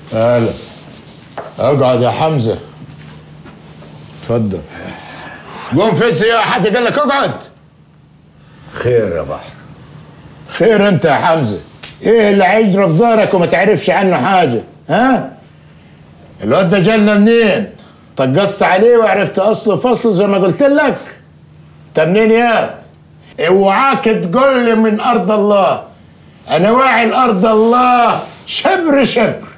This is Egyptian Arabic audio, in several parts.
هلا اقعد يا حمزه اتفضل قوم في السياحة حد قال لك اقعد خير يا بحر خير انت يا حمزه ايه اللي هيجرى في دارك وما تعرفش عنه حاجه ها الواد ده جالنا منين طقصت عليه وعرفت اصله فصله زي ما قلت لك انت منين يا اوعاك تقول لي من ارض الله انا واعي الارض الله شبر شبر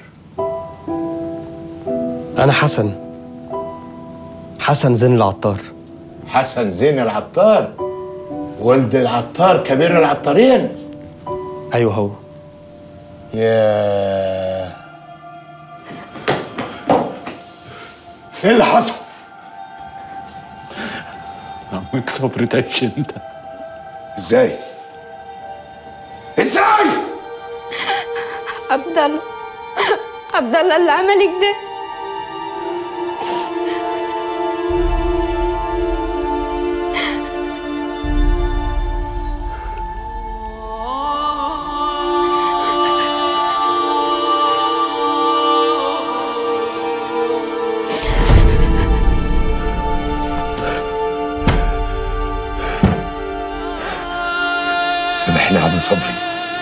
انا حسن حسن زين العطار حسن زين العطار ولد العطار كبير العطارين ايوه هو يا ايه اللي حصل؟ عمك صبري تعيش انت ازاي؟ ازاي؟ عبد الله عبد الله اللي عمل كده سامحني يا عم صبري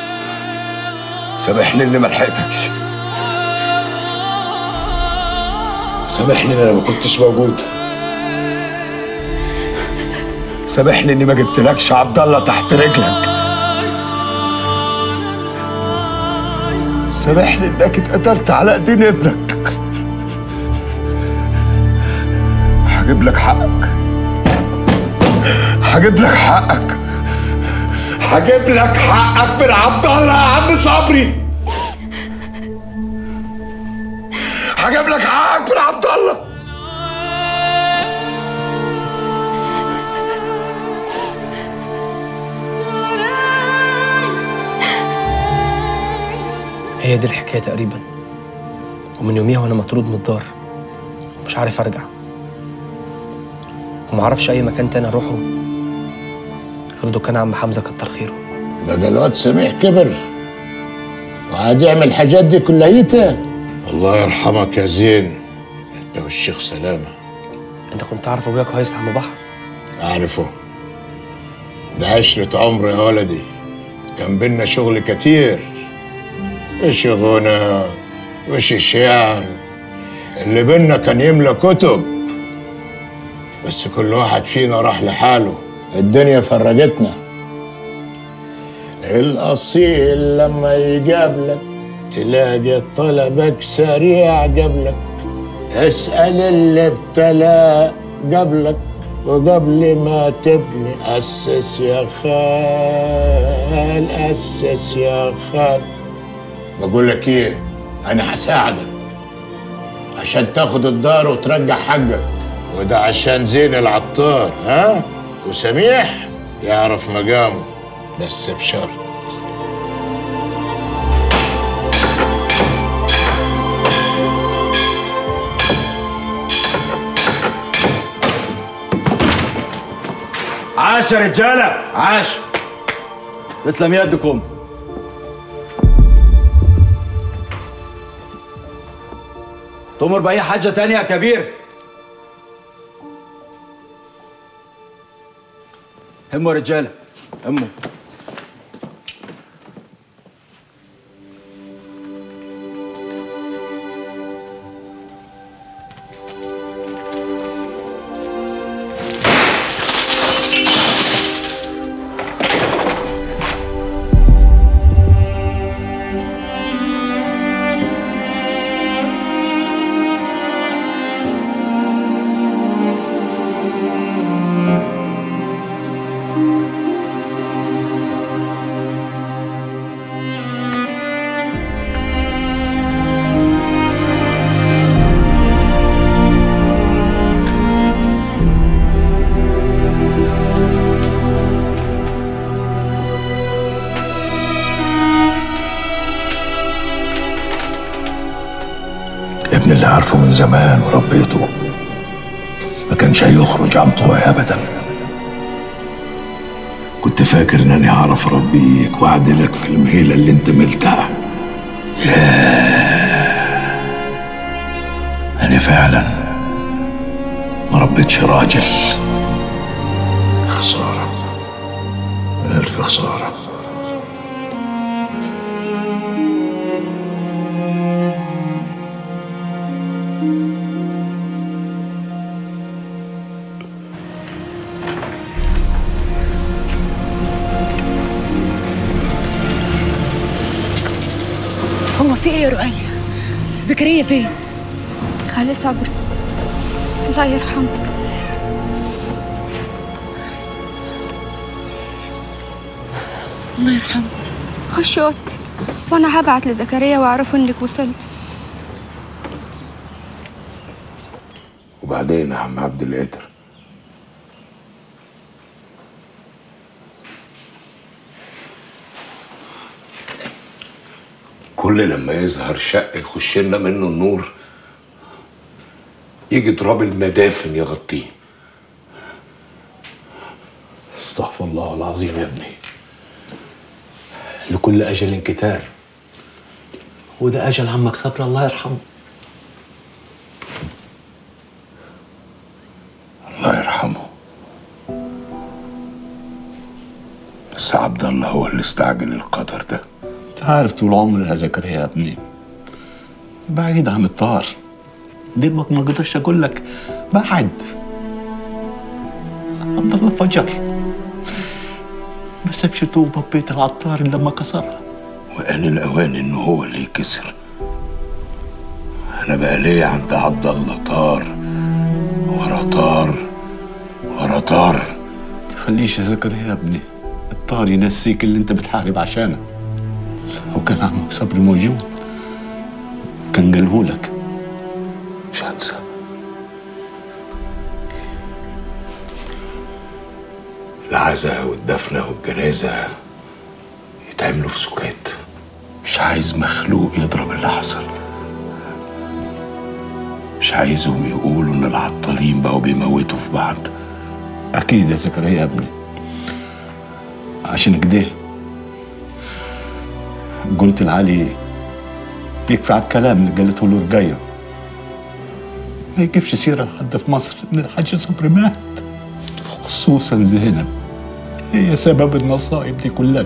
سامحني اني ما لحقتكش سامحني ان انا ما كنتش موجود سامحني اني ما جبتلكش عبد الله تحت رجلك سامحني انك اتقتلت على ايدين ابنك هجيب لك حقك هجيب لك حقك هجيب لك حقك من عبد الله يا عم صبري هجيب لك حقك من عبد الله هي دي الحكايه تقريبا ومن يوميها وانا مطرود من الدار مش عارف ارجع وما اعرفش اي مكان تاني اروحه غير دكان عم حمزه كتر خيره بقى الواد سميح كبر وعاد يعمل الحاجات دي كلها الله يرحمك يا زين انت والشيخ سلامه انت كنت تعرف ابويا كويس يا عم بحر اعرفه ده عشرة عمر يا ولدي كان بينا شغل كتير ايش غنى وايش الشعر اللي بينا كان يملى كتب بس كل واحد فينا راح لحاله الدنيا فرجتنا الأصيل لما يقابلك تلاقي طلبك سريع قبلك اسأل اللي ابتلى قبلك وقبل ما تبني أسس يا خال أسس يا خال بقول لك إيه أنا هساعدك عشان تاخد الدار وترجع حقك وده عشان زين العطار ها وسميح يعرف مقامه بس بشرط عاش يا رجاله عاش تسلم يدكم تؤمر بأي حاجة تانية يا كبير هموا يا رجالة هموا ابن اللي عارفه من زمان وربيته ما كانش هيخرج عن طوعي ابدا كنت فاكر انني هعرف اربيك واعدلك في المهيله اللي انت ملتها ياه فعلا ما ربيتش راجل خسارة ألف خسارة هو في ايه يا رؤية؟ زكريا فين؟ خالي صبري الله يرحمه الله يرحمه خش اوضتي وانا هبعت لزكريا واعرفه انك وصلت وبعدين يا عم عبد القادر كل لما يظهر شق يخش لنا منه النور يجي تراب المدافن يغطيه استغفر الله العظيم يا ابني لكل أجل كتاب وده أجل عمك صبري الله يرحمه الله يرحمه بس عبد الله هو اللي استعجل القدر ده انت عارف طول عمري يا زكريا يا ابني بعيد عن الطار دلوقتي ما اقدرش اقول لك بعد عبد الله فجر ما سابش طوبة ببيت العطار إلا لما كسرها وآن الأوان إنه هو اللي يكسر أنا بقى ليا عند عبد الله طار ورا طار ورا طار تخليش يا زكريا يا ابني الطار ينسيك اللي انت بتحارب عشانه لو كان عمك صبري موجود كان قالهولك مش هنسى العزاء والدفنة والجنازة يتعملوا في سكات مش عايز مخلوق يضرب اللي حصل مش عايزهم يقولوا ان العطارين بقوا بيموتوا في بعض أكيد يا زكريا يا ابني عشان كده قلت لعلي يكفي على الكلام اللي قالته له رقية ما يجيبش سيرة لحد في مصر إن الحاج صبري مات خصوصا زينب هي سبب المصائب دي كلها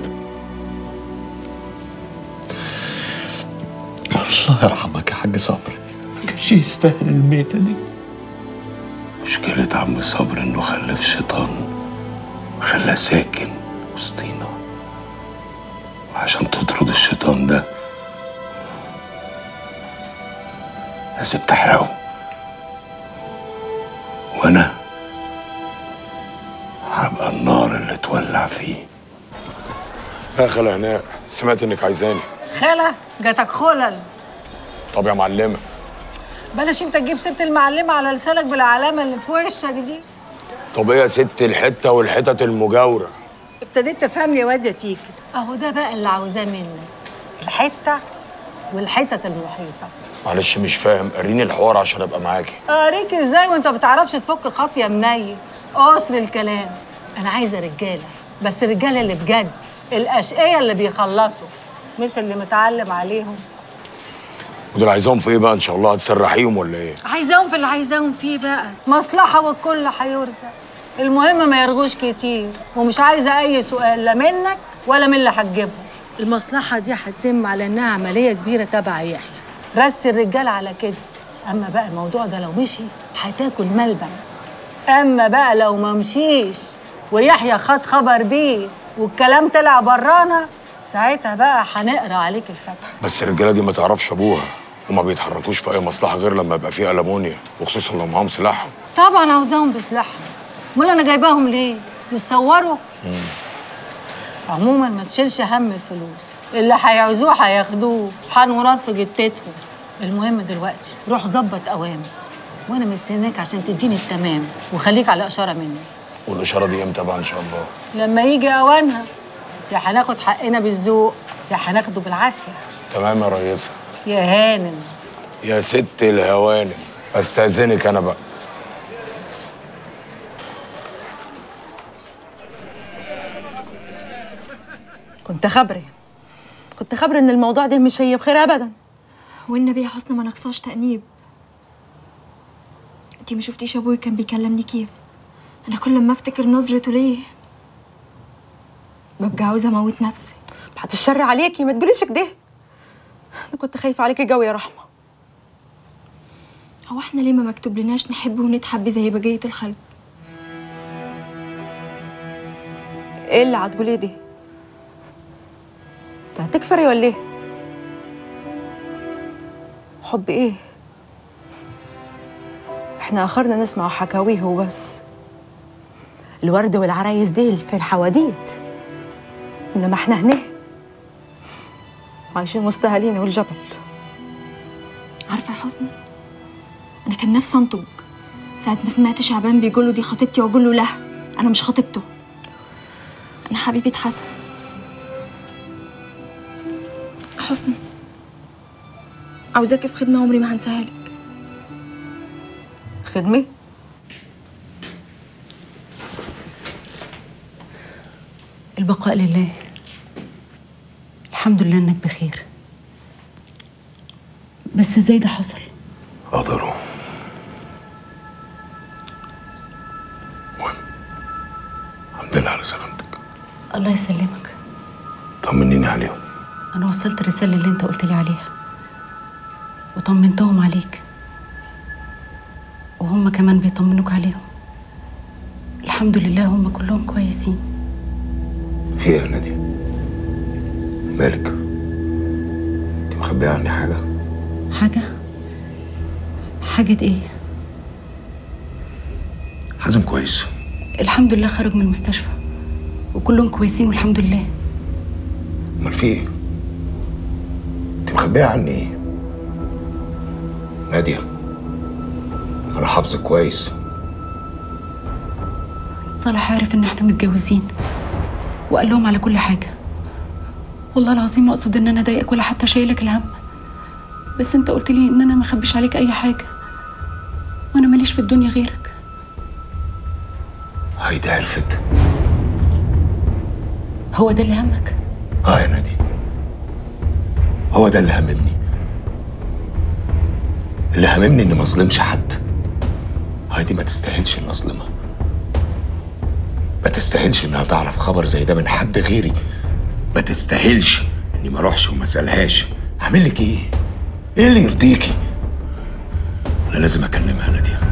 الله يرحمك يا حاج صبري ما كانش يستاهل الميتة دي مشكلة عم صبر انه خلف شيطان وخلاه ساكن وسطينا وعشان تطرد الشيطان ده لازم تحرقه وانا هبقى النار اللي تولع فيه يا خالة هناء سمعت انك عايزاني خالة جاتك خلل طب يا معلمة بلاش انت تجيب سيرة المعلمة على لسانك بالعلامة اللي في وشك دي طب ايه يا ست الحتة والحتت المجاورة ابتديت تفهم لي يا واد يا تيكي اهو ده بقى اللي عاوزاه منك الحتة والحتت المحيطة معلش مش فاهم قريني الحوار عشان ابقى معاكي اوريك ازاي وانت ما بتعرفش تفك الخط يا منيل اصل الكلام انا عايزه رجاله بس الرجاله اللي بجد الاشقيه اللي بيخلصوا مش اللي متعلم عليهم ودول عايزاهم في ايه بقى ان شاء الله هتسرحيهم ولا ايه عايزاهم في اللي عايزاهم فيه بقى مصلحه والكل هيرزق المهم ما يرغوش كتير ومش عايزه اي سؤال لا منك ولا من اللي هتجيبهم المصلحه دي هتتم على انها عمليه كبيره تبع يحيى رس الرجال على كده اما بقى الموضوع ده لو مشي هتاكل ملبن اما بقى لو ما مشيش ويحيى خد خبر بيه والكلام طلع برانا ساعتها بقى هنقرا عليك الفتح بس الرجالة دي ما تعرفش ابوها وما بيتحركوش في اي مصلحة غير لما يبقى فيه ألمونيا وخصوصا لو معاهم سلاحهم طبعا عاوزاهم بسلاحهم امال انا جايباهم ليه يتصوروا عموما ما تشيلش هم الفلوس اللي هيعوزوه هياخدوه حنوران في جتتهم المهم دلوقتي روح ظبط اوامر وانا مستناك عشان تديني التمام وخليك على اشاره مني والإشارة دي امتى بقى ان شاء الله لما يجي اوانها يا هناخد حقنا بالذوق يا هناخده بالعافيه تمام يا ريسة يا هانم يا ست الهوانم استاذنك انا بقى كنت خبري كنت خبري ان الموضوع ده مش هي بخير ابدا والنبي يا حسن ما نقصاش تأنيب انتي ما شفتيش ابوي كان بيكلمني كيف انا كل ما افتكر نظرته ليه ببقى عاوزه اموت نفسي بعد الشر عليكي ما تقوليش كده انا كنت خايفه عليكي قوي يا رحمه هو احنا ليه ما مكتوب لناش نحب ونتحب زي بقيه الخلق ايه اللي هتقوليه دي انت هتكفري ولا ايه حب ايه احنا اخرنا نسمع حكاويه وبس الورد والعرايس ديل في الحواديت انما احنا هنا عايشين وسط اهالينا والجبل عارفه يا حسني انا كان نفسي انطق ساعه ما سمعت شعبان بيقول له دي خطيبتي واقول له لا انا مش خطيبته انا حبيبه حسن حسني عاوزاكي في خدمه عمري ما هنساها لك خدمه البقاء لله الحمد لله انك بخير بس ازاي ده حصل قدروا المهم الحمد لله على سلامتك الله يسلمك طمنيني عليهم انا وصلت الرساله اللي انت قلت لي عليها وطمنتهم عليك وهم كمان بيطمنوك عليهم الحمد لله هم كلهم كويسين في ايه يا نادي مالك انت مخبيه عني حاجه حاجه حاجه ايه حازم كويس الحمد لله خرج من المستشفى وكلهم كويسين والحمد لله امال في ايه انت مخبيه عني ايه ناديه انا حافظك كويس صالح عارف ان احنا متجوزين وقال لهم على كل حاجه والله العظيم ما اقصد ان انا اضايقك ولا حتى شايلك الهم بس انت قلت لي ان انا ما اخبيش عليك اي حاجه وانا ماليش في الدنيا غيرك هيدا عرفت هو ده اللي همك اه يا نادي هو ده اللي هممني اللي هممني اني ما اظلمش حد هايدي ما تستاهلش اني اظلمها ما تستاهلش انها تعرف خبر زي ده من حد غيري ما تستاهلش اني ما اروحش وما اسالهاش اعمل لك ايه ايه اللي يرضيكي انا لازم اكلمها ناديه